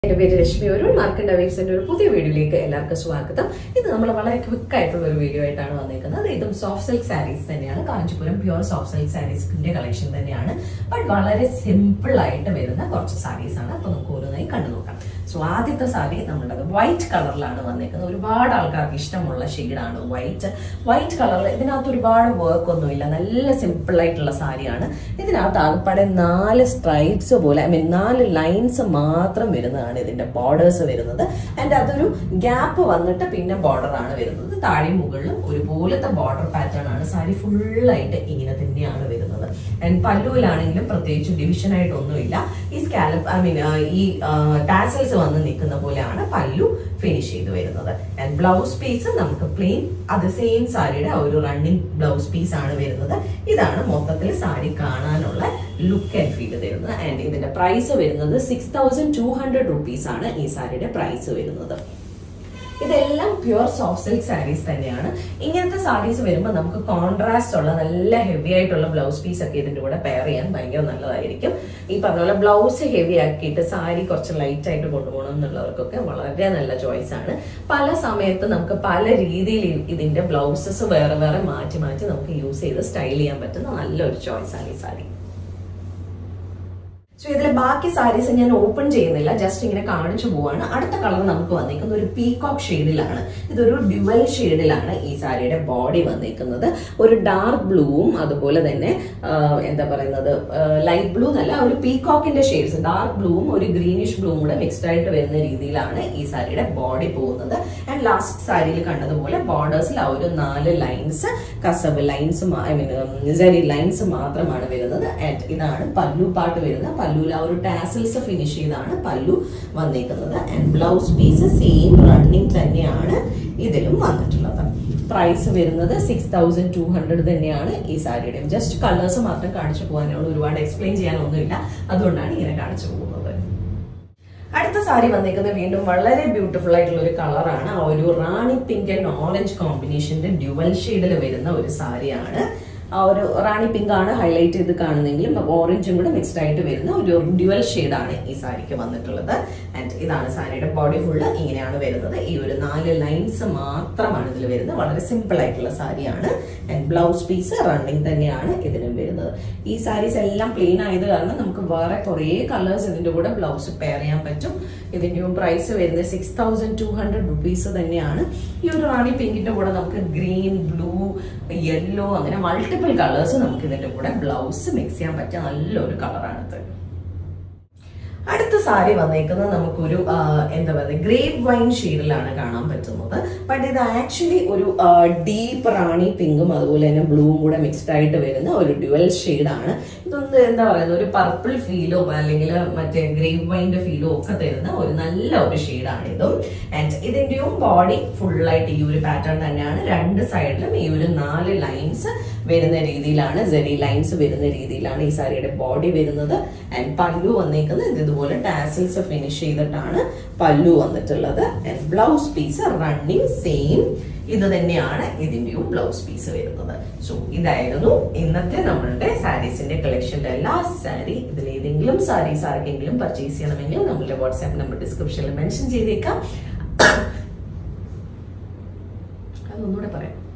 എന്റെ പേര് രശ്മി ഒരു മാർക്കറ്റ് അവീസിന്റെ ഒരു പുതിയ വീഡിയോയിലേക്ക് എല്ലാവർക്കും സ്വാഗതം ഇത് നമ്മൾ വളരെ ക്വിക്ക് ആയിട്ടുള്ള ഒരു വീഡിയോ ആയിട്ടാണ് വന്നിരിക്കുന്നത് ഇതും സോഫ്റ്റ് സിൽക്ക് സാരീസ് തന്നെയാണ് കാഞ്ചിപുരം പ്യുവർ സോഫ്റ്റ് സിൽക്ക് സാരീസിന്റെ കളക്ഷൻ തന്നെയാണ് ബട്ട് വളരെ സിമ്പിൾ ആയിട്ട് വരുന്ന കുറച്ച് സാരീസ് ആണ് അപ്പൊ നമുക്ക് ഓരോന്നായി കണ്ടു നോക്കാം സോ ആദ്യത്തെ സാരി നമ്മുടെ വൈറ്റ് കളറിലാണ് വന്നിരിക്കുന്നത് ഒരുപാട് ആൾക്കാർക്ക് ഇഷ്ടമുള്ള ഷെയ്ഡാണ് വൈറ്റ് വൈറ്റ് കളറിൽ ഇതിനകത്ത് ഒരുപാട് വർക്ക് ഒന്നുമില്ല നല്ല സിമ്പിൾ ആയിട്ടുള്ള സാരിയാണ് ഇതിനകത്ത് ആകപ്പാടെ നാല് സ്ട്രൈപ്സ് പോലെ ഐ മീൻ നാല് ലൈൻസ് മാത്രം വരുന്നതാണ് ഇതിന്റെ ബോർഡേഴ്സ് വരുന്നത് ആൻഡ് അതൊരു ഗ്യാപ്പ് വന്നിട്ട് പിന്നെ ബോർഡർ ആണ് വരുന്നത് താഴെ മുകളിലും ഒരുപോലത്തെ ബോർഡർ പാറ്റേൺ ആണ് സാരി ഫുള്ളായിട്ട് ഇങ്ങനെ തന്നെയാണ് വരുന്നത് ആൻഡ് പല്ലുവിലാണെങ്കിലും പ്രത്യേകിച്ച് ഡിവിഷൻ ആയിട്ടൊന്നുമില്ല ഈ സ്കാലപ്പ് ഐ മീൻ ഈ ടാസൽസ് വന്ന് നിൽക്കുന്ന പോലെയാണ് പല്ലു ഫിനിഷ് ചെയ്ത് വരുന്നത് ആൻഡ് ബ്ലൗസ് പീസ് നമുക്ക് പ്ലെയിൻ അത് സെയിം സാരിയുടെ ഒരു റണ്ണിങ് ബ്ലൗസ് പീസ് ആണ് വരുന്നത് ഇതാണ് മൊത്തത്തിൽ സാരി കാണാനുള്ള ലുക്ക് ആൻഡ് ഫീൽ തരുന്നത് ആൻഡ് ഇതിന്റെ പ്രൈസ് വരുന്നത് six thousand two hundred rupees ആണ് ഈ സാരിയുടെ പ്രൈസ് വരുന്നത് ഇതെല്ലാം പ്യുവർ സോഫ്റ്റ് സിൽക്ക് സാരീസ് തന്നെയാണ് ഇങ്ങനത്തെ സാരീസ് വരുമ്പോൾ നമുക്ക് കോൺട്രാസ്റ്റ് ഉള്ള നല്ല ഹെവി ആയിട്ടുള്ള ബ്ലൗസ് പീസ് ഒക്കെ ഇതിന്റെ കൂടെ പെയർ ചെയ്യാൻ ഭയങ്കര നല്ലതായിരിക്കും ഈ പറഞ്ഞ പോലെ ബ്ലൗസ് ഹെവി ആക്കിയിട്ട് സാരി കുറച്ച് ലൈറ്റ് ആയിട്ട് കൊണ്ടുപോകണം എന്നുള്ളവർക്കൊക്കെ വളരെ നല്ല ചോയ്സ് ആണ് പല സമയത്ത് നമുക്ക് പല രീതിയിൽ ഇതിന്റെ ബ്ലൗസസ് വേറെ വേറെ മാറ്റി മാറ്റി നമുക്ക് യൂസ് ചെയ്ത് സ്റ്റൈൽ ചെയ്യാൻ പറ്റുന്ന നല്ലൊരു ചോയ്സ് ആണ് ഈ സാരി സോ ഇതിലെ ബാക്കി സാരീസ് ഞാൻ ഓപ്പൺ ചെയ്യുന്നില്ല ജസ്റ്റ് ഇങ്ങനെ കാണിച്ചു പോവാണ് അടുത്ത കളർ നമുക്ക് വന്നിരിക്കുന്നത് ഒരു പീകോക്ക് ഷെയ്ഡിലാണ് ഇതൊരു ഡ്യുവൽ ഷെയ്ഡിലാണ് ഈ സാരിയുടെ ബോഡി വന്നിരിക്കുന്നത് ഒരു ഡാർക്ക് ബ്ലൂവും അതുപോലെ തന്നെ എന്താ പറയുന്നത് ലൈറ്റ് ബ്ലൂ എന്നല്ല ഒരു പീകോക്കിന്റെ ഷെയ്ഡ്സ് ഡാർക്ക് ബ്ലൂവും ഒരു ഗ്രീനിഷ് ബ്ലൂവും കൂടെ മിക്സ്ഡ് ആയിട്ട് വരുന്ന രീതിയിലാണ് ഈ സാരിയുടെ ബോഡി പോകുന്നത് ആൻഡ് ലാസ്റ്റ് സാരിയിൽ കണ്ടതുപോലെ ബോർഡേഴ്സിൽ ആ ഒരു നാല് lines kasavu lines I mean സെറി ലൈൻസ് മാത്രമാണ് വരുന്നത് ആൻഡ് ഇതാണ് പല്ലു പാട്ട് വരുന്നത് പല്ലുവിൽ ആ ഒരു ടാസൽസ് ഫിനിഷ് ചെയ്താണ് പല്ലു വന്നിരിക്കുന്നത് and blouse piece same running തന്നെയാണ് ഇതിലും വന്നിട്ടുള്ളത് പ്രൈസ് വരുന്നത് സിക്സ് തൗസൻഡ് ടു ഹൺഡ്രഡ് തന്നെയാണ് ഈ സാരിയുടെ ജസ്റ്റ് കളേഴ്സ് മാത്രം കാണിച്ചു പോകാനുള്ള ഒരുപാട് എക്സ്പ്ലെയിൻ ചെയ്യാനൊന്നുമില്ല അതുകൊണ്ടാണ് ഇങ്ങനെ കാണിച്ചു പോകുന്നത് അടുത്ത സാരി വന്നിരിക്കുന്നത് വീണ്ടും വളരെ ബ്യൂട്ടിഫുൾ ആയിട്ടുള്ള ഒരു കളറാണ് ആ ഒരു റാണി പിങ്ക് ആൻഡ് ഓറഞ്ച് കോമ്പിനേഷന്റെ ഡ്യുവൽ ഷെയ്ഡിൽ വരുന്ന ഒരു സാരിയാണ് ആ ഒരു റാണി പിങ്ക് ആണ് ഹൈലൈറ്റ് ചെയ്ത് കാണുന്നെങ്കിലും ഓറഞ്ചും കൂടെ മിക്സ്ഡ് ആയിട്ട് വരുന്ന ഒരു ഡ്യുവൽ ആണ് ഈ സാരിക്ക് വന്നിട്ടുള്ളത് ആൻഡ് ഇതാണ് സാരിയുടെ ബോഡി ഫുള്ള് ഇങ്ങനെയാണ് വരുന്നത് ഈ ഒരു നാല് ലൈൻസ് മാത്രമാണ് ഇതിൽ വരുന്നത് വളരെ സിമ്പിൾ ആയിട്ടുള്ള സാരിയാണ് ആൻഡ് ബ്ലൗസ് പീസ് റണ്ണിങ് തന്നെയാണ് ഇതിനും വരുന്നത് ഈ സാരീസ് എല്ലാം പ്ലെയിൻ ആയത് കാരണം നമുക്ക് വേറെ കുറേ കളേഴ്സ് ഇതിന്റെ കൂടെ ബ്ലൗസ് പെയർ ചെയ്യാൻ പറ്റും ഇതിന്റെയും പ്രൈസ് വരുന്നത് six thousand two hundred rupees തന്നെയാണ് ഈ ഒരു റാണി പിങ്കിന്റെ കൂടെ നമുക്ക് ഗ്രീൻ ബ്ലൂ യെല്ലോ അങ്ങനെ മൾട്ടിപ്പിൾ കളേഴ്സ് നമുക്ക് ഇതിന്റെ കൂടെ ബ്ലൗസ് മിക്സ് ചെയ്യാൻ പറ്റിയ നല്ലൊരു കളറാണിത് അടുത്ത സാരി വന്നേക്കുന്നത് നമുക്കൊരു എന്താ പറയുക ഗ്രേപ്പ് വൈൻ ഷെയ്ഡിലാണ് കാണാൻ പറ്റുന്നത് ബട്ട് ഇത് ആക്ച്വലി ഒരു ഡീപ്പ് റാണി പിങ്കും അതുപോലെ തന്നെ ബ്ലൂവും കൂടെ മിക്സ്ഡ് ആയിട്ട് വരുന്ന ഒരു ഡ്യുവൽ ഷെയ്ഡാണ് ഇതൊന്ന് എന്താ പറയുന്നത് ഒരു പർപ്പിൾ ഫീലോ അല്ലെങ്കിൽ മറ്റേ ഗ്രേപ്പ് വൈൻ്റെ ഫീലോ ഒക്കെ തരുന്ന ഒരു നല്ല ഒരു ഷെയ്ഡാണ് ഇതും ആൻഡ് ഇതിന്റെയും ബോഡി ഫുള്ളായിട്ട് ഈ ഒരു പാറ്റേൺ തന്നെയാണ് രണ്ട് സൈഡിലും ഈ ഒരു നാല് ലൈൻസ് വരുന്ന രീതിയിലാണ് ജെറി ലൈൻസ് വരുന്ന രീതിയിലാണ് ഈ സാരിയുടെ ബോഡി വരുന്നത് ആൻഡ് പല്ലു വന്നേക്കുന്നത് ഇതുപോലെ ടാസിൽസ് ഫിനിഷ് ചെയ്തിട്ടാണ് പല്ലു വന്നിട്ടുള്ളത് and blouse piece running same ഇത് തന്നെയാണ് ഇതിന്റെയും ബ്ലൗസ് പീസ് വരുന്നത് സോ ഇതായിരുന്നു ഇന്നത്തെ നമ്മളുടെ സാരീസിന്റെ കളക്ഷന്റെ ലാസ്റ്റ് സാരി ഇതിൽ ഏതെങ്കിലും സാരീസ് ആർക്കെങ്കിലും പർച്ചേസ് ചെയ്യണമെങ്കിൽ നമ്മളുടെ വാട്സാപ്പ് നമ്പർ ഡിസ്ക്രിപ്ഷനിൽ മെൻഷൻ ചെയ്തേക്കാം അതൊന്നുകൂടെ പറയാം